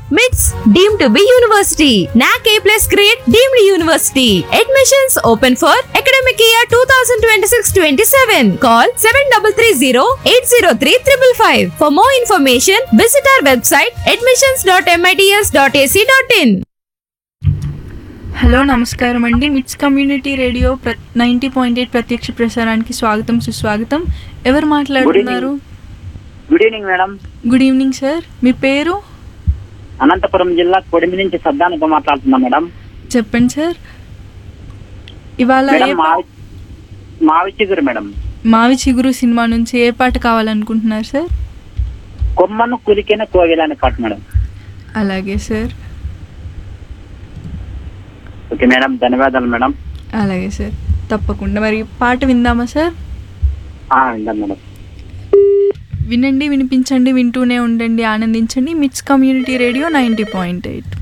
MITS deemed to be university. NAC A plus grade deemed university. Admissions open for academic year 2026-27. Call 7330-803-555. For more information, visit our website admissions.mits.ac.in. Hello నమస్కారం అండి MITS community radio ప్ర ninety point eight ప్రత్యక్ష ప్రసారానికి స్వాగతం సుస్వాగతం ఎవరు మాట్లాడుతున్నారు good evening madam good evening sir మీ పేరు అనంతపురం జిల్లా కొడిమి నుంచి సద్దానిక మాట్లాడుతున్నా మేడం చెప్పండి సార్ ఇవాళ మేడం ఏ మావి మావి చిగురు మేడం మావి చిగురు సినిమా నుంచి ఏ పాట కావాలనుకుంటున్నారు సార్ కొమ్మను కులికిన కోవిల అనే పాట మేడం అలాగే సార్ ఓకే మేడం ధన్యవాదాలు మేడం అలాగే సార్ తప్పకుండా మరి పాట విందామా సార్ ఆ, విందాం మేడం వినండి వినిపించండి వింటూనే ఉండండి ఆనందించండి MITS community radio ninety point eight